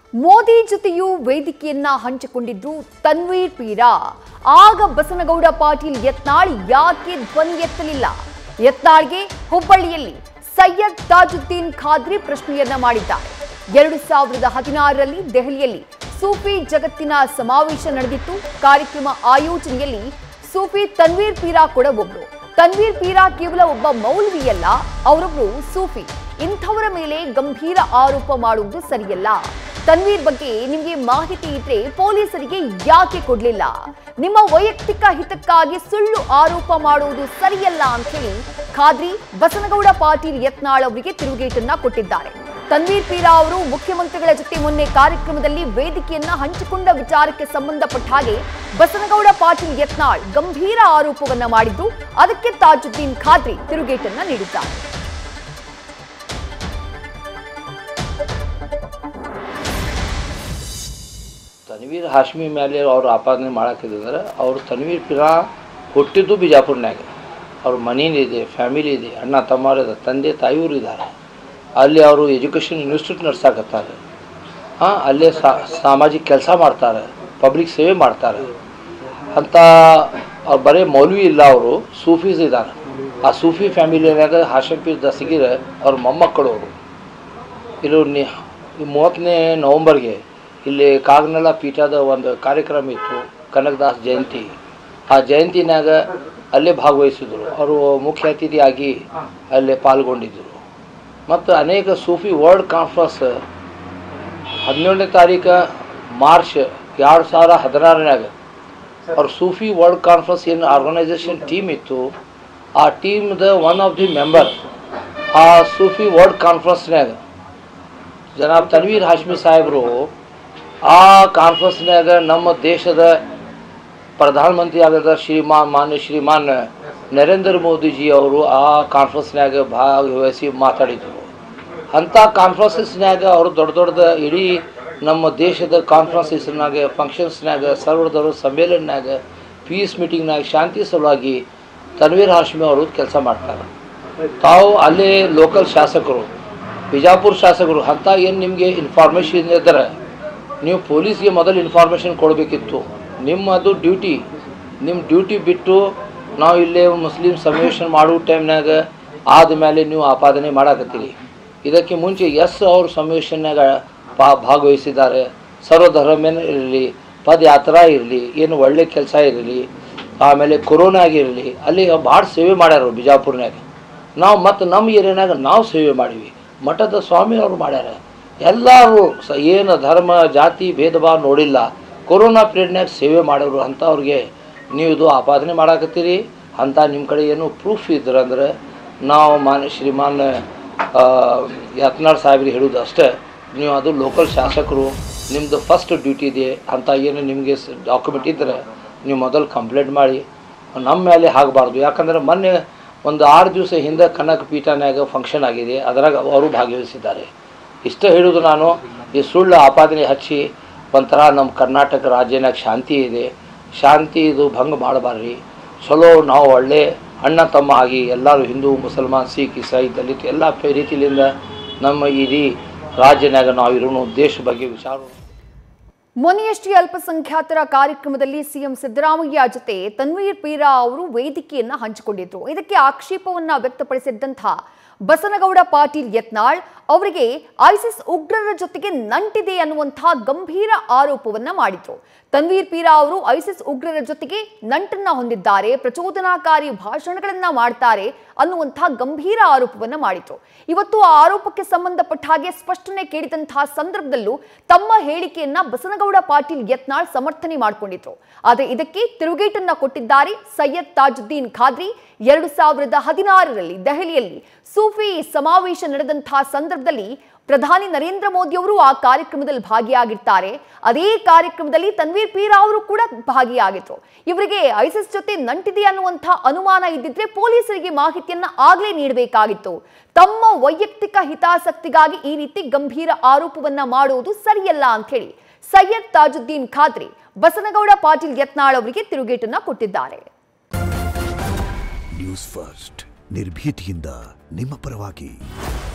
ಮೋದಿ ಜೊತೆಯೂ ವೇದಿಕೆಯನ್ನ ಹಂಚಿಕೊಂಡಿದ್ರು ತನ್ವೀರ್ ಪೀರಾ ಆಗ ಬಸನಗೌಡ ಪಾಟೀಲ್ ಯತ್ನಾಳ್ ಯಾಕೆ ಧ್ವನಿ ಎತ್ತಲಿಲ್ಲ ಯತ್ನಾಳ್ಗೆ ಹುಬ್ಬಳ್ಳಿಯಲ್ಲಿ ಸೈಯದ್ ತಾಜುದ್ದೀನ್ ಖಾದ್ರಿ ಪ್ರಶ್ನೆಯನ್ನ ಮಾಡಿದ್ದಾರೆ ಎರಡು ಸಾವಿರದ ಹದಿನಾರರಲ್ಲಿ ದೆಹಲಿಯಲ್ಲಿ ಸೂಫಿ ಜಗತ್ತಿನ ಸಮಾವೇಶ ನಡೆದಿತ್ತು ಕಾರ್ಯಕ್ರಮ ಆಯೋಜನೆಯಲ್ಲಿ ಸೂಫಿ ತನ್ವೀರ್ ಪೀರಾ ಕೂಡ ಒಬ್ರು ತನ್ವೀರ್ ಪೀರಾ ಕೇವಲ ಒಬ್ಬ ಮೌಲ್ವಿಯಲ್ಲ ಅವರೊಬ್ರು ಸೂಫಿ ಇಂಥವರ ಮೇಲೆ ಗಂಭೀರ ಆರೋಪ ಮಾಡುವುದು ಸರಿಯಲ್ಲ ತನ್ವೀರ್ ಬಗ್ಗೆ ನಿಮಗೆ ಮಾಹಿತಿ ಇದ್ರೆ ಪೊಲೀಸರಿಗೆ ಯಾಕೆ ಕೊಡ್ಲಿಲ್ಲ ನಿಮ್ಮ ವೈಯಕ್ತಿಕ ಹಿತಕ್ಕಾಗಿ ಸುಳ್ಳು ಆರೋಪ ಮಾಡುವುದು ಸರಿಯಲ್ಲ ಅಂತ ಹೇಳಿ ಖಾದ್ರಿ ಬಸನಗೌಡ ಪಾಟೀಲ್ ಯತ್ನಾಳ್ ಅವರಿಗೆ ತಿರುಗೇಟನ್ನ ಕೊಟ್ಟಿದ್ದಾರೆ ತನ್ವೀರ್ ಪೀರಾ ಅವರು ಮುಖ್ಯಮಂತ್ರಿಗಳ ಜೊತೆ ಮೊನ್ನೆ ಕಾರ್ಯಕ್ರಮದಲ್ಲಿ ವೇದಿಕೆಯನ್ನ ಹಂಚಿಕೊಂಡ ವಿಚಾರಕ್ಕೆ ಸಂಬಂಧಪಟ್ಟ ಹಾಗೆ ಬಸನಗೌಡ ಪಾಟೀಲ್ ಯತ್ನಾಳ್ ಗಂಭೀರ ಆರೋಪವನ್ನ ಮಾಡಿದ್ದು ಅದಕ್ಕೆ ತಾಜುದ್ದೀನ್ ಖಾದ್ರಿ ತಿರುಗೇಟನ್ನ ನೀಡಿದ್ದಾರೆ ತನ್ವೀರ್ ಹಾಶ್ಮಿ ಮೇಲೆ ಅವ್ರು ಆಪಾದನೆ ಮಾಡಾಕಿದ್ರೆ ಅವರು ತನ್ವೀರ್ ಪಿರಾ ಹುಟ್ಟಿದ್ದು ಬಿಜಾಪುರ್ನಾಗ ಅವ್ರ ಮನೇನಿದೆ ಫ್ಯಾಮಿಲಿ ಇದೆ ಅಣ್ಣ ತಮ್ಮರಿದೆ ತಂದೆ ತಾಯಿಯವರು ಇದ್ದಾರೆ ಅಲ್ಲಿ ಅವರು ಎಜುಕೇಷನ್ ಇನ್ಸ್ಟಿಟ್ಯೂಟ್ ನಡ್ಸಾಕತ್ತಾರೆ ಹಾಂ ಅಲ್ಲೇ ಸಾಮಾಜಿಕ ಕೆಲಸ ಮಾಡ್ತಾರೆ ಪಬ್ಲಿಕ್ ಸೇವೆ ಮಾಡ್ತಾರೆ ಅಂತ ಅವ್ರು ಬರೀ ಮೌಲ್ವಿ ಇಲ್ಲ ಅವರು ಸೂಫೀಸ್ ಇದ್ದಾರೆ ಆ ಸೂಫಿ ಫ್ಯಾಮಿಲಿಯಾಗ ಹಾಶಮ್ ಪೀರ್ ದಸಗಿರ ಅವ್ರ ಮೊಮ್ಮಕ್ಕಳು ಅವರು ಇದು ನಿ ಈ ಮೂವತ್ತನೇ ನವಂಬರ್ಗೆ ಇಲ್ಲಿ ಕಾಗನೆಲ ಪೀಠದ ಒಂದು ಕಾರ್ಯಕ್ರಮ ಇತ್ತು ಕನಕದಾಸ್ ಜಯಂತಿ ಆ ಜಯಂತಿನಾಗ ಅಲ್ಲೇ ಭಾಗವಹಿಸಿದರು ಅವರು ಮುಖ್ಯ ಅತಿಥಿಯಾಗಿ ಅಲ್ಲೇ ಪಾಲ್ಗೊಂಡಿದ್ದರು ಮತ್ತು ಅನೇಕ ಸೂಫಿ ವರ್ಲ್ಡ್ ಕಾನ್ಫರೆನ್ಸ್ ಹದಿನೇಳನೇ ತಾರೀಕು ಮಾರ್ಚ್ ಎರಡು ಸಾವಿರ ಹದಿನಾರನಾಗ ಅವ್ರ ಸೂಫಿ ವರ್ಲ್ಡ್ ಕಾನ್ಫರೆನ್ಸ್ ಏನು ಆರ್ಗನೈಸೇಷನ್ ಟೀಮ್ ಇತ್ತು ಆ ಟೀಮ್ದ ಒನ್ ಆಫ್ ದಿ ಮೆಂಬರ್ ಆ ಸೂಫಿ ವರ್ಲ್ಡ್ ಕಾನ್ಫರೆನ್ಸ್ನಾಗ ಜನಾಬ್ ತನ್ವೀರ್ ಹಾಶ್ಮಿ ಸಾಹೇಬರು ಆ ಕಾನ್ಫರೆನ್ಸ್ನಾಗ ನಮ್ಮ ದೇಶದ ಪ್ರಧಾನಮಂತ್ರಿ ಆಗದ ಶ್ರೀಮಾನ್ ಮಾನ್ಯ ಶ್ರೀಮಾನ್ ನರೇಂದ್ರ ಮೋದಿಜಿ ಅವರು ಆ ಕಾನ್ಫರೆನ್ಸ್ನಾಗ ಭಾಗವಹಿಸಿ ಮಾತಾಡಿದರು ಅಂಥ ಕಾನ್ಫರೆನ್ಸಸ್ನಾಗ ಅವರು ದೊಡ್ಡ ದೊಡ್ಡದ ಇಡೀ ನಮ್ಮ ದೇಶದ ಕಾನ್ಫರೆನ್ಸಸ್ನಾಗ ಫಂಕ್ಷನ್ಸ್ನಾಗ ಸರ್ವದವರು ಸಮ್ಮೇಳನಾಗ ಪೀಸ್ ಮೀಟಿಂಗ್ನಾಗ ಶಾಂತಿ ಸಲುವಾಗಿ ತನ್ವೀರ್ ಹಾಶ್ಮಿ ಅವರು ಕೆಲಸ ಮಾಡ್ತಾರೆ ತಾವು ಅಲ್ಲೇ ಲೋಕಲ್ ಶಾಸಕರು ಬಿಜಾಪುರ ಶಾಸಕರು ಅಂಥ ಏನು ನಿಮಗೆ ಇನ್ಫಾರ್ಮೇಷನ್ ಇದ್ದರೆ ನೀವು ಪೊಲೀಸ್ಗೆ ಮೊದಲು ಇನ್ಫಾರ್ಮೇಷನ್ ಕೊಡಬೇಕಿತ್ತು ನಿಮ್ಮದು ಡ್ಯೂಟಿ ನಿಮ್ಮ ಡ್ಯೂಟಿ ಬಿಟ್ಟು ನಾವು ಇಲ್ಲೇ ಮುಸ್ಲಿಂ ಸಮಾವೇಶ ಮಾಡೋ ಟೈಮ್ನಾಗ ಆದಮೇಲೆ ನೀವು ಆಪಾದನೆ ಮಾಡಾಕತ್ತೀರಿ ಇದಕ್ಕೆ ಮುಂಚೆ ಎಸ್ ಅವ್ರ ಸಮಾವೇಶನಾಗ ಪಾ ಭಾಗವಹಿಸಿದ್ದಾರೆ ಸರ್ವಧರ್ಮೇನ ಇರಲಿ ಪದಯಾತ್ರಾ ಇರಲಿ ಏನು ಒಳ್ಳೆ ಕೆಲಸ ಇರಲಿ ಆಮೇಲೆ ಕೊರೋನಾಗಿರಲಿ ಅಲ್ಲಿ ಭಾಳ ಸೇವೆ ಮಾಡ್ಯಾರ ಬಿಜಾಪುರ್ನಾಗ ನಾವು ಮತ್ತು ನಮ್ಮ ಏರಿಯಾನಾಗ ನಾವು ಸೇವೆ ಮಾಡೀವಿ ಮಠದ ಸ್ವಾಮಿ ಅವರು ಮಾಡ್ಯಾರ ಎಲ್ಲರೂ ಸ ಏನು ಧರ್ಮ ಜಾತಿ ಭೇದ ಭಾವ ನೋಡಿಲ್ಲ ಕೊರೋನಾ ಪೀರಿಯಡ್ನಾಗ ಸೇವೆ ಮಾಡೋರು ಅಂಥವ್ರಿಗೆ ನೀವು ಇದು ಆಪಾದನೆ ಮಾಡಾಕತ್ತೀರಿ ಅಂಥ ನಿಮ್ಮ ಕಡೆ ಏನು ಪ್ರೂಫ್ ಇದ್ರಂದ್ರೆ ನಾವು ಮಾನ್ಯ ಶ್ರೀಮಾನ್ ಆ, ಯತ್ನಾಳ್ ಸಾಹೇಬ್ರಿಗೆ ಹೇಳೋದು ಅಷ್ಟೇ ನೀವು ಅದು ಲೋಕಲ್ ಶಾಸಕರು ನಿಮ್ಮದು ಫಸ್ಟ್ ಡ್ಯೂಟಿ ಇದೆ ಅಂತ ಏನು ನಿಮಗೆ ಡಾಕ್ಯುಮೆಂಟ್ ಇದ್ದರೆ ನೀವು ಮೊದಲು ಕಂಪ್ಲೇಂಟ್ ಮಾಡಿ ನಮ್ಮ ಮೇಲೆ ಆಗಬಾರ್ದು ಯಾಕಂದರೆ ಮೊನ್ನೆ ಒಂದು ಆರು ದಿವಸ ಹಿಂದೆ ಕನಕ ಪೀಠನ್ಯಾಗ ಫಂಕ್ಷನ್ ಆಗಿದೆ ಅದರಾಗ ಅವರು ಭಾಗವಹಿಸಿದ್ದಾರೆ ಇಷ್ಟ ಹೇಳೋದು ನಾನು ಈ ಸುಳ್ಳು ಆಪಾದನೆ ಹಚ್ಚಿ ಒಂಥರ ನಮ್ಮ ಕರ್ನಾಟಕ ರಾಜ್ಯನಾಗ ಶಾಂತಿ ಇದೆ ಶಾಂತಿ ಇದು ಭಂಗ ಮಾಡಬಾರ್ರಿ ಚಲೋ ನಾವು ಒಳ್ಳೆ ಅಣ್ಣ ತಮ್ಮ ಆಗಿ ಎಲ್ಲರೂ ಹಿಂದೂ ಮುಸಲ್ಮಾನ್ ಸಿಖ್ ಇಸಾಯಿ ದಲಿತ್ ಎಲ್ಲ ಪೇ- ರೀತಿಯಿಂದ ನಮ್ಮ ಇಡೀ ರಾಜ್ಯನಾಗ ನಾವು ಇರೋ ದೇಶ ಬಗ್ಗೆ ವಿಚಾರ ಮೊನ್ನೆಯಷ್ಟೇ ಅಲ್ಪಸಂಖ್ಯಾತರ ಕಾರ್ಯಕ್ರಮದಲ್ಲಿ ಸಿಎಂ ಸಿದ್ದರಾಮಯ್ಯ ಜೊತೆ ತನ್ವೀರ್ ಪೀರಾ ಅವರು ವೇದಿಕೆಯನ್ನ ಹಂಚಿಕೊಂಡಿದ್ರು ಇದಕ್ಕೆ ಆಕ್ಷೇಪವನ್ನ ವ್ಯಕ್ತಪಡಿಸಿದ್ದಂತಹ ಬಸನಗೌಡ ಪಾಟೀಲ್ ಯತ್ನಾಳ್ ಅವರಿಗೆ ಐಸಿಸ್ ಉಗ್ರರ ಜೊತೆಗೆ ನಂಟಿದೆ ಅನ್ನುವಂತಹ ಗಂಭೀರ ಆರೋಪವನ್ನ ಮಾಡಿದ್ರು ತನ್ವೀರ್ ಪೀರಾ ಅವರು ಐಸಿಸ್ ಉಗ್ರರ ಜೊತೆಗೆ ನಂಟನ್ನ ಹೊಂದಿದ್ದಾರೆ ಪ್ರಚೋದನಾಕಾರಿ ಭಾಷಣಗಳನ್ನ ಮಾಡ್ತಾರೆ ಅನ್ನುವಂತಹ ಗಂಭೀರ ಆರೋಪವನ್ನ ಮಾಡಿದ್ರು ಇವತ್ತು ಆ ಆರೋಪಕ್ಕೆ ಸಂಬಂಧಪಟ್ಟ ಹಾಗೆ ಸ್ಪಷ್ಟನೆ ಕೇಳಿದಂತಹ ಸಂದರ್ಭದಲ್ಲೂ ತಮ್ಮ ಹೇಳಿಕೆಯನ್ನ ಬಸನಗೌಡ ಪಾಟೀಲ್ ಯತ್ನಾಳ್ ಸಮರ್ಥನೆ ಮಾಡಿಕೊಂಡಿದ್ರು ಆದರೆ ಇದಕ್ಕೆ ತಿರುಗೇಟನ್ನ ಕೊಟ್ಟಿದ್ದಾರೆ ಸೈಯದ್ ತಾಜುದ್ದೀನ್ ಖಾದ್ರಿ ಎರಡು ಸಾವಿರದ ಹದಿನಾರರಲ್ಲಿ ದೆಹಲಿಯಲ್ಲಿ ಸೂಫಿ ಸಮಾವೇಶ ನಡೆದಂತಹ ಸಂದರ್ಭದಲ್ಲಿ ಪ್ರಧಾನಿ ನರೇಂದ್ರ ಮೋದಿ ಅವರು ಆ ಕಾರ್ಯಕ್ರಮದಲ್ಲಿ ಭಾಗಿಯಾಗಿರ್ತಾರೆ ಅದೇ ಕಾರ್ಯಕ್ರಮದಲ್ಲಿ ತನ್ವೀರ್ ಪೀರಾ ಅವರು ಕೂಡ ಭಾಗಿಯಾಗಿದ್ರು ಇವರಿಗೆ ಐಸಿಸ್ ಜೊತೆ ನಂಟಿದೆ ಅನ್ನುವಂತಹ ಅನುಮಾನ ಇದ್ದಿದ್ರೆ ಪೊಲೀಸರಿಗೆ ಮಾಹಿತಿಯನ್ನ ಆಗ್ಲೇ ನೀಡಬೇಕಾಗಿತ್ತು ತಮ್ಮ ವೈಯಕ್ತಿಕ ಹಿತಾಸಕ್ತಿಗಾಗಿ ಈ ರೀತಿ ಗಂಭೀರ ಆರೋಪವನ್ನ ಮಾಡುವುದು ಸರಿಯಲ್ಲ ಅಂತ ಹೇಳಿ ಸೈಯದ್ ತಾಜುದ್ದೀನ್ ಖಾದ್ರಿ ಬಸನಗೌಡ ಪಾಟೀಲ್ ಯತ್ನಾಳ್ ಅವರಿಗೆ ತಿರುಗೇಟನ್ನ ಕೊಟ್ಟಿದ್ದಾರೆ ನ್ಯೂಸ್ ಫಸ್ಟ್ ನಿರ್ಭೀತಿಯಿಂದ ನಿಮ್ಮ ಪರವಾಗಿ